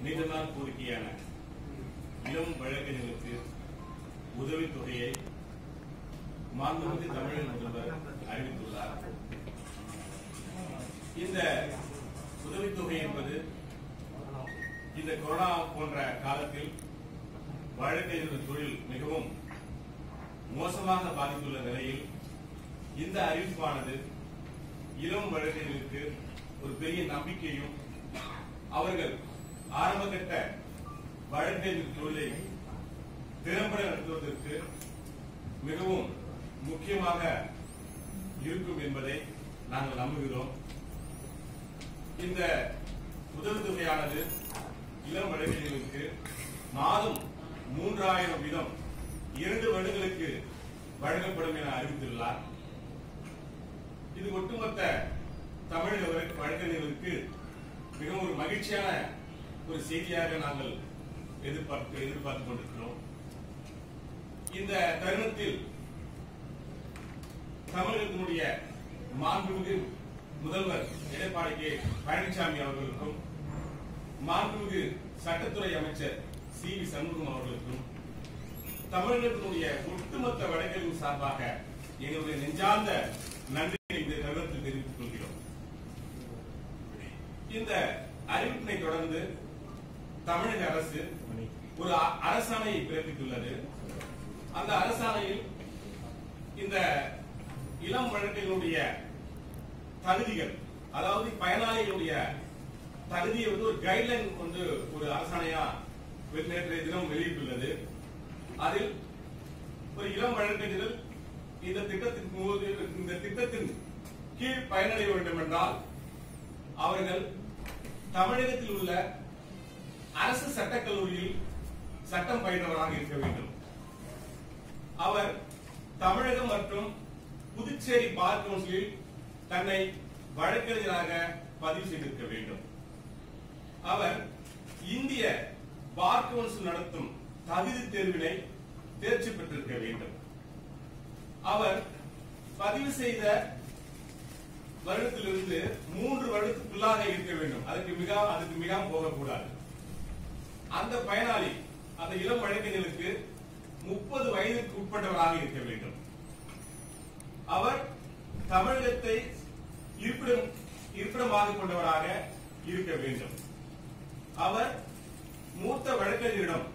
நீண்ட நாள் கோரிக்கையான இளம் வழக்கறிஞர்களுக்கு உதவித் தொகையை மாண்புமிகு தமிழக முதல்வர் அறிவித்துள்ளார் இந்த உதவித்தொகை என்பது இந்த கொரோனா போன்ற காலத்தில் வழக்கறிஞர் தொழில் மிகவும் மோசமாக பாதித்துள்ள நிலையில் இந்த அறிவிப்பானது இளம் வழக்கறிஞர்களுக்கு ஒரு பெரிய நம்பிக்கையும் அவர்கள் ஆரம்பகட்ட வழக்கறிஞர் தொழிலை திறம்பட நடத்துவதற்கு மிகவும் முக்கியமாக இருக்கும் என்பதை நாங்கள் நம்புகிறோம் இந்த உதவித்தொகையானது இளம் வழக்கறிஞர்களுக்கு மாதம் மூன்றாயிரம் வீதம் இரண்டு வருடங்களுக்கு வழங்கப்படும் என அறிவித்துள்ளார் இது ஒட்டுமொத்த தமிழக வழக்கு- வழக்கறிஞர்களுக்கு மிகவும் ஒரு மகிழ்ச்சியான ஒரு செய்தியாக நாங்கள் எதிர்பார்த்து எதிர்பார்த்துக் கொண்டிருக்கிறோம் இந்த தருணத்தில் தமிழகத்தினுடைய மாண்புமிகு முதல்வர் எடப்பாடி கே பழனிசாமி அவர்களுக்கும் மாண்புமிகு சட்டத்துறை அமைச்சர் சி வி சண்முகம் அவர்களுக்கும் தமிழகத்தினுடைய ஒட்டுமொத்த வழக்கறிஞர் சார்பாக எங்களுடைய நெஞ்சார்ந்த நன்றியை இந்த தருணத்தில் தெரிவித்துக் கொள்கிறோம் இந்த அறிவிப்பினை தொடர்ந்து தமிழக அரசு ஒரு அ- அரசாணையை பிறப்பித்துள்ளது அந்த அரசாணையில் இந்த இளம் வழக்கறிஞருடைய தகுதிகள் அதாவது பயனாளிகளுடைய தகுதியை வந்து ஒரு கைட்லைன் வந்து ஒரு அரசாணையா வெ- நேற்றைய தினம் வெளியிட்டுள்ளது அதில் ஒரு இளம் வழக்கறிஞர்கள் இந்த திட்டத்தின் போது இந்த திட்டத்தின் கீழ் பயனடைய வேண்டும் என்றால் அவர்கள் தமிழகத்தில் உள்ள அரசு சட்டக் கல்லூரியில் சட்டம் பயின்றவராக இருக்க வேண்டும் அவர் தமிழகம் மற்றும் புதுச்சேரி பார் கவுன்சிலில் தன்னை வழக்கறிஞராக பதிவு செய்திருக்க வேண்டும் அவர் இந்திய பார் கவுன்சில் நடத்தும் தகுதி தேர்வினை தேர்ச்சி பெற்றிருக்க வேண்டும் அவர் பதிவு செய்த வருடத்திலிருந்து மூன்று வருடத்துக்குள்ளாக இருக்க வேண்டும் அதுக்கு மிக அதுக்கு மிகாம போகக்கூடாது அந்த பயனாளி அந்த இளம் வழக்கறிஞர்களுக்கு முப்பது வயதிற்கு உட்பட்டவராக இருக்க வேண்டும் அவர் தமிழகத்தை இருப்பிடம் இருப்பிடமாக கொண்டவராக இருக்க வேண்டும் அவர் மூத்த வழக்கறிஞரிடம்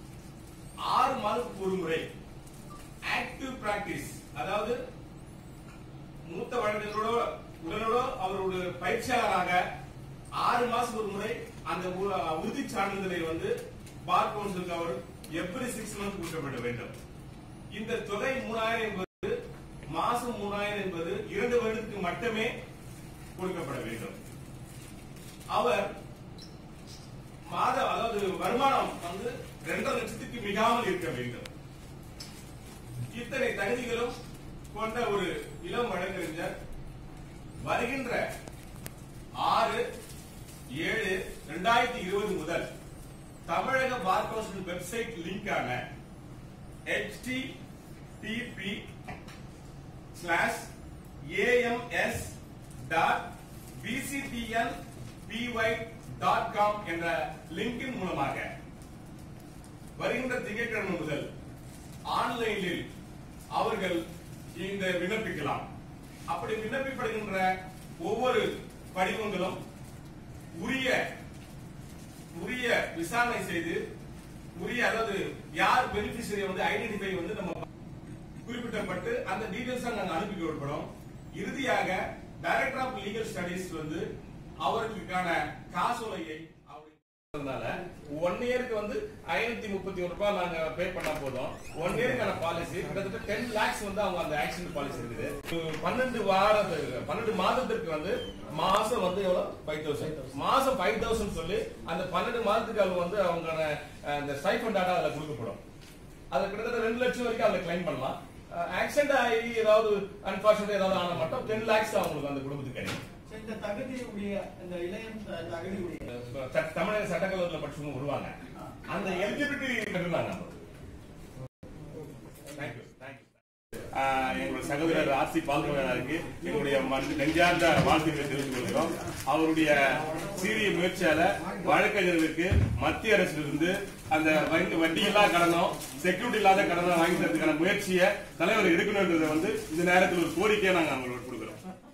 ஆறு மாதத்துக்கு ஒரு முறை ஆக்டிவ் பிராக்டிஸ் அதாவது மூத்த வழக்கறிஞரோட உடனோட அவருடைய பயிற்சியாளராக ஆறு மாசம் ஒரு முறை அந்த உ- உறுதி சான்றிதழை வந்து பார் கவுன்சிலுக்கு அவர் எவ்ரி சிக்ஸ் மந்த் கொடுக்கப்பட வேண்டும் இந்த தொகை மூணாயிரம் என்பது மாசம் மூணாயிரம் என்பது இரண்டு வருடத்துக்கு மட்டுமே கொடுக்கப்பட வேண்டும் அவர் மாத அதாவது வருமானம் வந்து இரண்டரை லட்சத்துக்கு மிகாமல் இருக்க வேண்டும் இத்தனை தகுதிகளும் கொண்ட ஒரு இளம் வழக்கறிஞர் வருகின்ற ஆறு ஏழு ரெண்டாயிரத்தி இருபது முதல் தமிழக பார் கவுன்சில் வெப்சைட் லிங்கான http slash A M S dot B C T N P Y dot com என்ற லிங்கின் மூலமாக வருகின்ற திங்கட்கிழமை முதல் ஆன்லைனில் அவர்கள் இந்த விண்ணப்பிக்கலாம் அப்படி விண்ணப்பிப்படுகின்ற ஒவ்வொரு படிவங்களும் உரிய உரிய விசாரணை செய்து உரிய அதாவது யார் பெனிஃபிஷியரி வந்து ஐடென்டிஃபை வந்து நம்ம குறிப்பிட்டப்பட்டு அந்த டீடைல்ஸ் நாங்க அனுப்பி விடப்படும் இறுதியாக டைரக்டர் ஆஃப் லீகல் ஸ்டடீஸ் வந்து அவர்களுக்கான காசோலையை ஒன் இயருக்கு வந்து ஐநூத்தி முப்பத்தி ஒரு ரூபாய் நாங்க பே பண்ணா போதும் ஒன் இயருக்கான பாலிசி கிட்டத்தட்ட டென் லேக்ஸ் வந்து அவங்க அந்த ஆக்சிடென்ட் பாலிசி இருக்குது ஒரு பன்னெண்டு வாரத்துக்கு பன்னெண்டு மாதத்திற்கு வந்து மாசம் வந்து எவ்வளவு ஃபைவ் தௌசண்ட் மாசம் ஃபைவ் தௌசண்ட் சொல்லி அந்த பன்னெண்டு மாதத்துக்கு அவங்க வந்து அவங்க அந்த ஸ்டைஃபன் டாட்டா அதுல கொடுக்கப்படும் அது கிட்டத்தட்ட ரெண்டு லட்சம் வரைக்கும் அதுல கிளைம் பண்ணலாம் ஆக்சிடென்ட் ஆகி ஏதாவது அன்பார்ச்சுனேட் ஏதாவது ஆனா மட்டும் டென் லேக்ஸ் அவங்களுக்கு அந்த குடும்பத்துக்கு கிடைக்கும் சரி, இந்த தகுதியுடைய இந்த இளையம் த- தகுதியுடைய சட்ட- தமிழக சட்டக்கல்லூரியில் படிச்சவங்க வருவாங்க அந்த எலிஜிபிலிட்டி இருந்தாங்க தேங்க்யூ தேங்க்யூ ஆஹ், எங்களுடைய சகோதரர் ஆர் சி பால்கவனாருக்கு எங்களுடைய மன்- நெஞ்சார்ந்த வாழ்த்துக்களை தெரிவித்துக் கொள்கிறோம் அவருடைய சீரிய முயற்சியால வழக்கறிஞர்களுக்கு மத்திய அரசிலிருந்து அந்த வங்கி வட்டியில்லா கடனும் செக்யூரிட்டி இல்லாத கடனை வாங்கி தரதுக்கான முயற்சியை தலைவர் எடுக்கணுன்றதை வந்து இந்த நேரத்தில் ஒரு கோரிக்கையை நாங்க அவங்களுக்கு கொடுக்கிறோம்